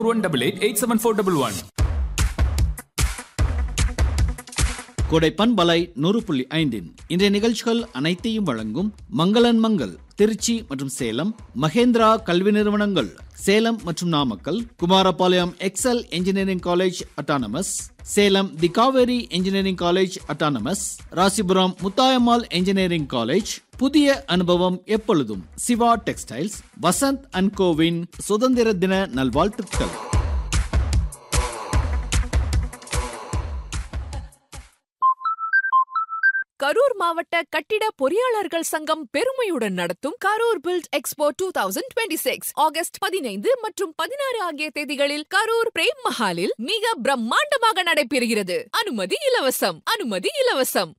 one double eight eight seven four double one கோடைப்பன் பலை நூறு புள்ளி ஐந்தின் இன்றைய நிகழ்ச்சிகள் அனைத்தையும் வழங்கும் மங்களன் மங்கள் திருச்சி மற்றும் சேலம் மகேந்திரா கல்வி நிறுவனங்கள் சேலம் மற்றும் Namakkal Kumarapalayam Excel engineering college autonomous Salem the Kaveri engineering college autonomous Rasipuram Muthayammal engineering college புதிய அனுபவம் எப்பொழுதும் சிவா டெக்ஸ்டைல்ஸ் வசந்த் அண்ட் கோவின் சுதந்திர தின நல்வாழ்த்துக்கள் கரூர் மாவட்ட கட்டிட பொறியாளர்கள் சங்கம் பெருமையுடன் நடத்தும் Karur build expo two thousand twenty six August பதினைந்து மற்றும் பதினாறு ஆகிய தேதிகளில் கரூர் பிரேம் மஹாலில் மிக பிரம்மாண்டமாக நடைபெறுகிறது அனுமதி இலவசம் அனுமதி இலவசம்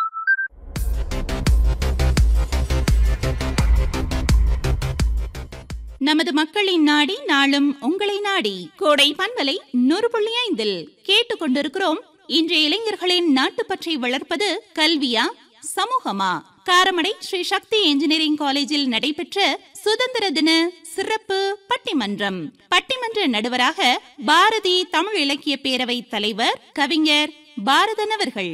நமது மக்களின் நாடி நாளும் உங்களை நாடி கோடை பண்பலை நூறு புள்ளி ஐந்தில் கேட்டுக்கொண்டிருக்கிறோம் இன்றைய இளைஞர்களின் நாட்டுப்பற்றை வளர்ப்பது கல்வியா சமூகமா காரமடை ஸ்ரீ சக்தி இன்ஜினியரிங் காலேஜில் நடைபெற்ற சுதந்திர தின சிறப்பு பட்டிமன்றம் பட்டிமன்ற நடுவராக பாரதி தமிழ் இலக்கிய பேரவை தலைவர் கவிஞர் பாரதன் அவர்கள்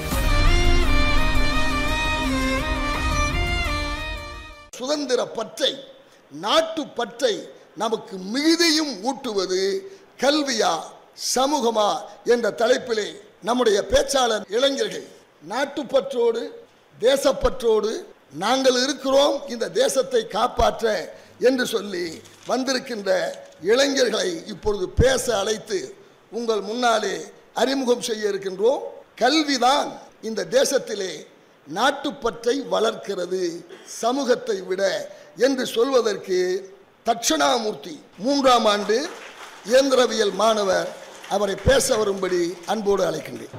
சுதந்திர பற்றை நாட்டு பற்றை நமக்கு மிகுதியும் ஊட்டுவது கல்வியா சமூகமா என்ற தலைப்பிலே நம்முடைய பேச்சாளர் இளைஞர்கள் நாட்டுப்பற்றோடு தேசப்பற்றோடு நாங்கள் இருக்கிறோம் இந்த தேசத்தை காப்பாற்ற என்று சொல்லி வந்திருக்கின்ற இளைஞர்களை இப்பொழுது பேச அழைத்து உங்கள் முன்னாலே அறிமுகம் செய்ய இருக்கின்றோம் கல்விதான் இந்த தேசத்திலே நாட்டுப்பற்றை வளர்க்கிறது சமூகத்தை விட என்று சொல்வதற்கு தட்சணாமூர்த்தி மூன்றாம் ஆண்டு இயந்திரவியல் மாணவர் அவரை பேச வரும்படி அன்போடு அழைக்கின்றேன்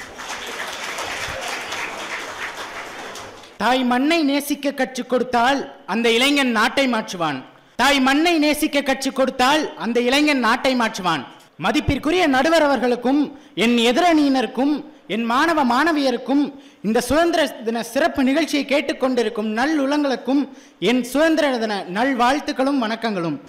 தாய் மண்ணை நேசிக்க கற்றுக் கொடுத்தால் அந்த இளைஞன் நாட்டை மாற்றுவான் தாய் மண்ணை நேசிக்க கற்றுக் கொடுத்தால் அந்த இளைஞன் நாட்டை மாற்றுவான் மதிப்பிற்குரிய நடுவர் அவர்களுக்கும் என் எதிரணியினருக்கும் என் மாணவ மாணவியருக்கும் இந்த சுதந்திர தின சிறப்பு நிகழ்ச்சியை கேட்டுக்கொண்டிருக்கும் நல் உலங்களுக்கும் என் சுதந்திர தின நல்வாழ்த்துக்களும் வணக்கங்களும்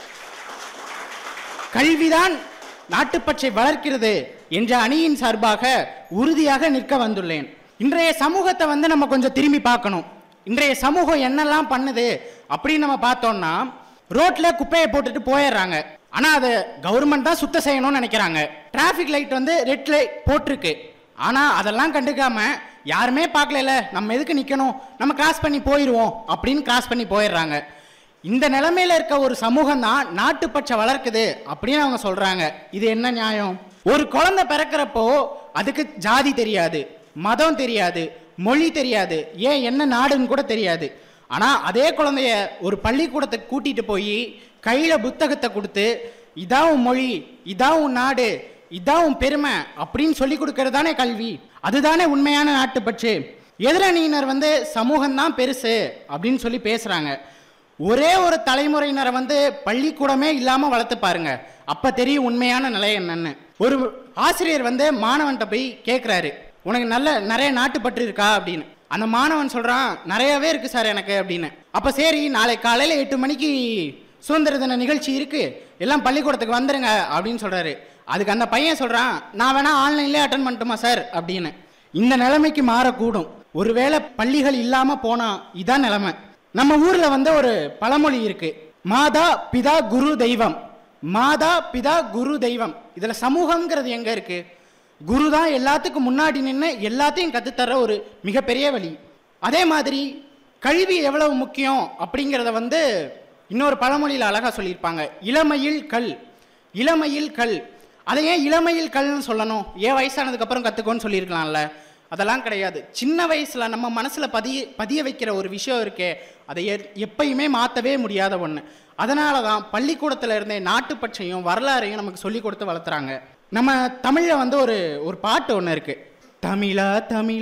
கல்விதான் நாட்டுப்பற்றை வளர்க்கிறது என்ற அணியின் சார்பாக உறுதியாக நிற்க வந்துள்ளேன் இன்றைய சமூகத்தை வந்து நம்ம கொஞ்சம் திரும்பி பார்க்கணும் இன்றைய சமூகம் என்னெல்லாம் பண்ணுது அப்படின்னு நம்ம பார்த்தோம்னா ரோட்ல குப்பையை போட்டுட்டு போயிடுறாங்க ஆனா அதை கவர்மெண்ட் தான் சுத்தம் செய்யணும்னு நினைக்கிறாங்க டிராஃபிக் லைட் வந்து ரெட் லைட் போட்டிருக்கு ஆனா அதெல்லாம் கண்டுக்காம யாருமே பார்க்கல நம்ம எதுக்கு நிக்கணும் நம்ம கிராஸ் பண்ணி போயிடுவோம் அப்படின்னு கிராஸ் பண்ணி போயிடுறாங்க இந்த நிலைமையில இருக்க ஒரு சமூகம் தான் நாட்டுப்பற்றை வளர்க்குது அப்படின்னு அவங்க சொல்றாங்க இது என்ன நியாயம் ஒரு குழந்தை பிறக்கிறப்போ அதுக்கு ஜாதி தெரியாது மதம் தெரியாது மொழி தெரியாது ஏன் என்ன நாடுன்னு கூட தெரியாது ஆனா அதே குழந்தைய ஒரு பள்ளிக்கூடத்துக்கு கூட்டிட்டு போய் கையில புத்தகத்தை கொடுத்து இதான் உன் மொழி இதான் உன் நாடு இதான் உன் பெருமை அப்படின்னு சொல்லி கொடுக்கறது தானே கல்வி அதுதானே உண்மையான நாட்டுப்பற்று எதிரணியினர் வந்து சமூகம்தான் பெருசு அப்படின்னு சொல்லி பேசுறாங்க ஒரே ஒரு தலைமுறையினரை வந்து பள்ளிக்கூடமே இல்லாம வளர்த்து பாருங்க அப்ப தெரியும் உண்மையான நிலை என்னன்னு ஒரு ஆசிரியர் வந்து மாணவன்கிட்ட போய் கேட்குறாரு உனக்கு நல்ல நிறைய நாட்டுப்பற்று இருக்கா அப்படின்னு அந்த மாணவன் சொல்றான் நிறையவே இருக்கு சார் எனக்கு அப்படின்னு அப்ப சரி நாளை காலையில எட்டு மணிக்கு சுதந்திர தின நிகழ்ச்சி இருக்கு எல்லாம் பள்ளிக்கூடத்துக்கு வந்துருங்க அப்படின்னு சொல்றாரு அதுக்கு அந்த பையன் சொல்றான் நான் வேணா ஆன்லைன்லேயே அட்டன் பண்ணட்டுமா சார் அப்படின்னு இந்த நிலைமைக்கு மாறக்கூடும் ஒருவேளை பள்ளிகள் இல்லாம போனா இதான் நிலைமை நம்ம ஊர்ல வந்து ஒரு பழமொழி இருக்கு மாதா பிதா குரு தெய்வம் மாதா பிதா குரு தெய்வம் இதுல சமூகம்ங்கிறது எங்க இருக்கு குரு தான் எல்லாத்துக்கும் முன்னாடி நின்று எல்லாத்தையும் கத்துத்தர ஒரு மிகப்பெரிய வழி அதே மாதிரி கல்வி எவ்வளவு முக்கியம் அப்படிங்கிறத வந்து இன்னொரு பழமொழியில் அழகா சொல்லியிருப்பாங்க இளமையில் கல் இளமையில் கல் அதை ஏன் இளமையில் கல்னு சொல்லணும் ஏன் வயசானதுக்கு அப்புறம் கத்துக்கோன்னு சொல்லியிருக்கலாம்ல அதெல்லாம் கிடையாது சின்ன வயசுல நம்ம மனசுல பதிய பதிய வைக்கிற ஒரு விஷயம் இருக்கே அதை எ- எப்பயுமே மாற்றவே முடியாத ஒன்று அதனால தான் பள்ளிக்கூடத்துல இருந்தே நாட்டுப்பற்றையும் வரலாறையும் நமக்கு சொல்லி கொடுத்து வளர்த்துறாங்க நம்ம தமிழ்ல வந்து ஒரு ஒரு பாட்டு ஒன்று இருக்கு தமிழா தமிழ்